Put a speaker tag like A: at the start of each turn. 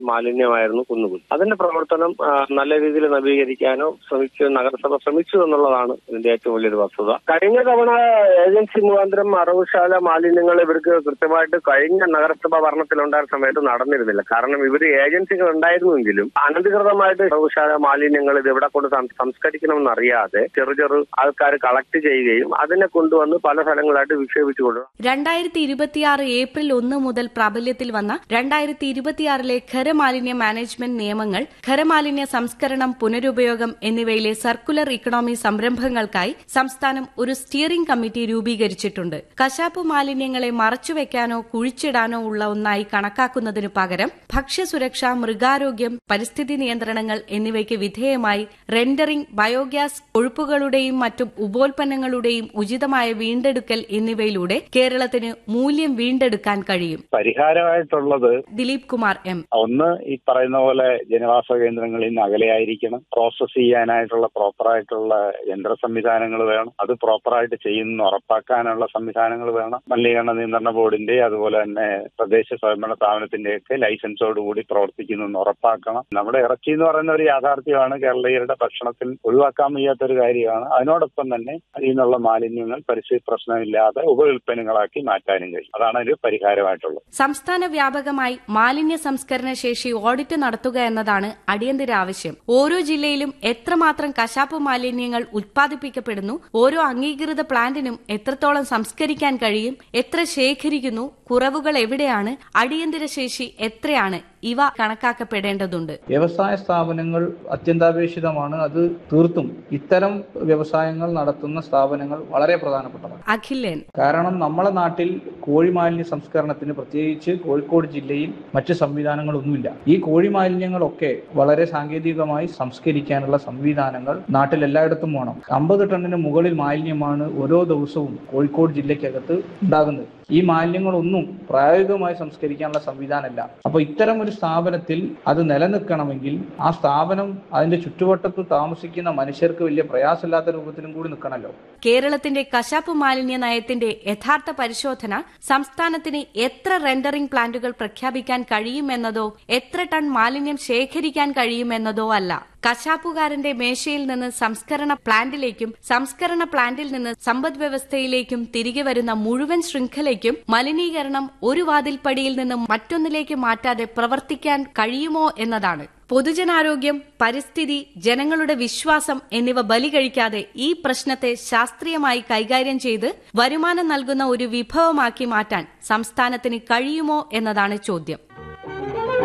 A: മാലിന്യമായിരുന്നു കുന്നുകുൽ അതിന്റെ പ്രവർത്തനം ആ, നല്ല രീതിയിൽ നവീകരിക്കാനോ ശ്രമിച്ചു നഗരസഭ ശ്രമിച്ചു എന്നുള്ളതാണ് ഇതിന്റെ ഏറ്റവും വലിയൊരു വസ്തുത കഴിഞ്ഞ തവണ ഏജൻസി മുഖാന്തരം അറവുശാല മാലിന്യങ്ങൾ ഇവർക്ക് കൃത്യമായിട്ട് കഴിഞ്ഞ നഗരസഭ ഭരണത്തിലുണ്ടായിരുന്ന സമയത്ത് നടന്നിരുന്നില്ല കാരണം ഇവര് ഏജൻസികൾ ഉണ്ടായിരുന്നുവെങ്കിലും അനധികൃതമായിട്ട് അറവുശാല മാലിന്യങ്ങൾ ഇത് എവിടെ കൊണ്ട് സം- സംസ്കരിക്കണമെന്ന് അറിയാതെ ചെറു ചെറു ആൾക്കാർ കളക്ട് ചെയ്യുകയും അതിനെ കൊണ്ടുവന്ന് പല സ്ഥലങ്ങളായിട്ട് വിക്ഷേപിച്ചു കൊണ്ടു
B: രണ്ടായിരത്തി ഇരുപത്തിയാറ് ഏപ്രിൽ ഒന്ന് മുതൽ പ്രാബല്യത്തിൽ വന്ന രണ്ടായിരത്തി ഇരുപത്തിയാറിലെ ഖരമാലിന്യ മാനേജ്മെന്റ് നിയമങ്ങൾ ഖരമാലിന്യ സംസ്കരണം പുനരുപയോഗം എന്നിവയിലെ സർക്കുലർ ഇക്കണോമി സംരംഭങ്ങൾക്കായി സംസ്ഥാനം ഒരു സ്റ്റിയറിംഗ് കമ്മിറ്റി രൂപീകരിച്ചിട്ടുണ്ട് കശാപ്പ് മാലിന്യങ്ങളെ മറച്ചുവെക്കാനോ കുഴിച്ചിടാനോ ഉള്ള ഒന്നായി കണക്കാക്കുന്നതിനു പകരം ഭക്ഷ്യസുരക്ഷ മൃഗാരോഗ്യം പരിസ്ഥിതി നിയന്ത്രണങ്ങൾ എന്നിവയ്ക്ക് വിധേയമായി റെൻഡറിംഗ് ബയോഗ്യാസ് കൊഴുപ്പുകളുടെയും മറ്റും ഉപോൽപ്പന്നങ്ങളുടെയും ഉചിതമായ വീണ്ടെടുക്കൽ എന്നിവയിലൂടെ കേരളത്തിന് മൂല്യം വീണ്ടെടുക്കാൻ കഴിയും
C: പരിഹാരമായിട്ടുള്ളത്
B: ദിലീപ് കുമാർ എം
C: ഒന്ന് ഈ പറയുന്ന പോലെ ജനവാസ കേന്ദ്രങ്ങളിൽ നിന്ന് അകലെയായിരിക്കണം പ്രോസസ് ചെയ്യാനായിട്ടുള്ള പ്രോപ്പറായിട്ടുള്ള യന്ത്ര സംവിധാനങ്ങൾ വേണം അത് പ്രോപ്പറായിട്ട് ചെയ്യുന്ന ഉറപ്പാക്കാനുള്ള സംവിധാനങ്ങൾ വേണം മലിനീകരണ നിയന്ത്രണ ബോർഡിന്റെ അതുപോലെ തന്നെ തദ്ദേശ സ്വയംഭരണ സ്ഥാപനത്തിന്റെയൊക്കെ ലൈസൻസോടുകൂടി പ്രവർത്തിക്കുന്നു എന്ന് ഉറപ്പാക്കണം നമ്മുടെ ഇറച്ചി എന്ന് പറയുന്ന ഒരു യാഥാർത്ഥ്യമാണ് കേരളീയരുടെ ഭക്ഷണത്തിൽ ഒഴിവാക്കാൻ വയ്യാത്ത ഒരു കാര്യമാണ് അതിനോടൊപ്പം തന്നെ അതിൽ നിന്നുള്ള മാലിന്യങ്ങൾ പരിസ്ഥിതി പ്രശ്നമില്ലാതെ ഉപഉൽപ്പന്നങ്ങളാക്കി മാറ്റാനും കഴിയും അതാണ് ഒരു പരിഹാരമായിട്ടുള്ളത്
B: സംസ്ഥാന വ്യാപകമായി മാലിന്യ സംസ്കരണ ശേഷി ഓഡിറ്റ് നടത്തുക എന്നതാണ് അടിയന്തര ആവശ്യം ഓരോ ജില്ലയിലും എത്രമാത്രം കശാപ്പ് മാലിന്യങ്ങൾ ഉത്പാദിപ്പിക്കപ്പെടുന്നു ഓരോ അംഗീകൃത പ്ലാന്റിനും എത്രത്തോളം സംസ്കരിക്കാൻ കഴിയും എത്ര ശേഖരിക്കുന്നു കുറവുകൾ എവിടെയാണ് അടിയന്തര ശേഷി എത്രയാണ് ഇവ കണക്കാക്കപ്പെടേണ്ടതുണ്ട്
D: വ്യവസായ സ്ഥാപനങ്ങൾ അത്യന്താപേക്ഷിതമാണ് അത് തീർത്തും ഇത്തരം വ്യവസായങ്ങൾ നടത്തുന്ന സ്ഥാപനങ്ങൾ വളരെ പ്രധാനപ്പെട്ടതാണ്
B: അഖിലേൻ
D: കാരണം നമ്മളെ നാട്ടിൽ കോഴി മാലിന്യ സംസ്കരണത്തിന് പ്രത്യേകിച്ച് കോഴിക്കോട് ജില്ലയിൽ മറ്റ് സംവിധാനങ്ങളൊന്നുമില്ല ഈ കോഴി മാലിന്യങ്ങളൊക്കെ വളരെ സാങ്കേതികമായി സംസ്കരിക്കാനുള്ള സംവിധാനങ്ങൾ നാട്ടിൽ എല്ലായിടത്തും വേണം അമ്പത് ടണ്ണിന് മുകളിൽ മാലിന്യമാണ് ഓരോ ദിവസവും കോഴിക്കോട് ജില്ലയ്ക്കകത്ത് ഉണ്ടാകുന്നത് ഈ മാലിന്യങ്ങളൊന്നും പ്രായോഗികമായി സംസ്കരിക്കാനുള്ള സംവിധാനമല്ല അപ്പൊ ഇത്തരം ഒരു സ്ഥാപനത്തിൽ അത് നിലനിൽക്കണമെങ്കിൽ ആ സ്ഥാപനം അതിന്റെ ചുറ്റുവട്ടത്ത് താമസിക്കുന്ന മനുഷ്യർക്ക് വലിയ പ്രയാസമില്ലാത്ത രൂപത്തിലും കൂടി നിൽക്കണമല്ലോ
B: കേരളത്തിന്റെ കശാപ്പ് മാലിന്യ നയത്തിന്റെ യഥാർത്ഥ പരിശോധന സംസ്ഥാനത്തിന് എത്ര റെൻഡറിംഗ് പ്ലാന്റുകൾ പ്രഖ്യാപിക്കാൻ കഴിയുമെന്നതോ എത്ര ടൺ മാലിന്യം ശേഖരിക്കാൻ കഴിയുമെന്നതോ അല്ല കശാപ്പുകാരന്റെ മേശയിൽ നിന്ന് സംസ്കരണ പ്ലാന്റിലേക്കും സംസ്കരണ പ്ലാന്റിൽ നിന്ന് സമ്പദ് വ്യവസ്ഥയിലേക്കും തിരികെ വരുന്ന മുഴുവൻ ശൃംഖലയ്ക്കും മലിനീകരണം ഒരു വാതിൽപ്പടിയിൽ നിന്ന് മറ്റൊന്നിലേക്ക് മാറ്റാതെ പ്രവർത്തിക്കാൻ കഴിയുമോ എന്നതാണ് പൊതുജനാരോഗ്യം പരിസ്ഥിതി ജനങ്ങളുടെ വിശ്വാസം എന്നിവ ബലി കഴിക്കാതെ ഈ പ്രശ്നത്തെ ശാസ്ത്രീയമായി കൈകാര്യം ചെയ്ത് വരുമാനം നൽകുന്ന ഒരു വിഭവമാക്കി മാറ്റാൻ സംസ്ഥാനത്തിന് കഴിയുമോ എന്നതാണ് ചോദ്യം